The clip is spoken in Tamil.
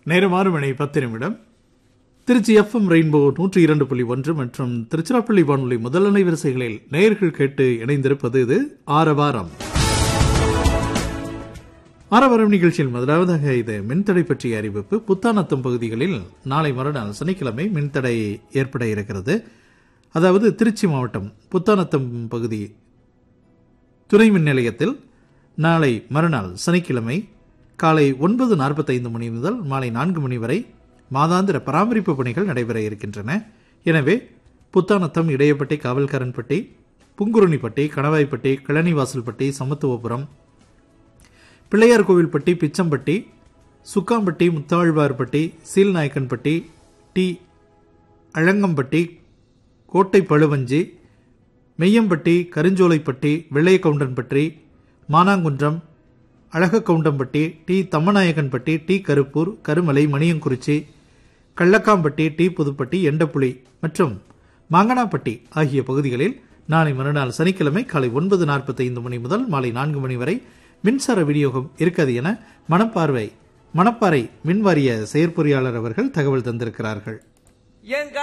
நேரம் ஆறு மணி பத்து நிமிடம் திருச்சி எஃப்எம் ரெயின்போ நூற்றி இரண்டு புள்ளி ஒன்று மற்றும் திருச்சிராப்பள்ளி வானொலி முதல் அலைவரிசைகளில் நேயர்கள் கேட்டு இணைந்திருப்பது இது ஆரவாரம் ஆரவாரம் நிகழ்ச்சியில் முதலாவதாக இது மின்தடை பற்றிய அறிவிப்பு புத்தானத்தம் பகுதிகளில் நாளை மறுநாள் சனிக்கிழமை மின்தடை ஏற்பட இருக்கிறது அதாவது திருச்சி மாவட்டம் புத்தானத்தம் பகுதி துணை மின் நிலையத்தில் நாளை மறுநாள் சனிக்கிழமை காலை ஒன்பது நாற்பத்தைந்து மணி முதல் மாலை நான்கு மணி வரை மாதாந்திர பராமரிப்பு பணிகள் நடைபெற இருக்கின்றன எனவே Puthanatham Idayapatti Kavalkaranpatti Pungurunipatti Kanavaipatti Kilanivasalpatti Samathuvapuram Pillaiyar Kovilpatti Pichampatti Sukkampatti Muthalvarpatti Seelnayakkanpatti T Alangampatti Kottai Paluvanji Meyyampatti Karunjolaipatti Vellaiyagoundanpatti Manankunram Azhagagoundampatti T Thammanayakkanpatti T Karuppur Karumalai Maniyankurichi Kallakkampatti T Pudupatti Endapuli மற்றும் மாங்கனாப்பட்டி ஆகிய பகுதிகளில் நாளை மறுநாள் சனிக்கிழமை காலை ஒன்பது நாற்பத்தைந்து மணி முதல் மாலை நான்கு மணி வரை மின்சார விநியோகம் இருக்காது என மணப்பார்வை மணப்பாறை மின்வாரிய செயற்பொறியாளர் அவர்கள் தகவல் தந்திருக்கிறார்கள் எங்க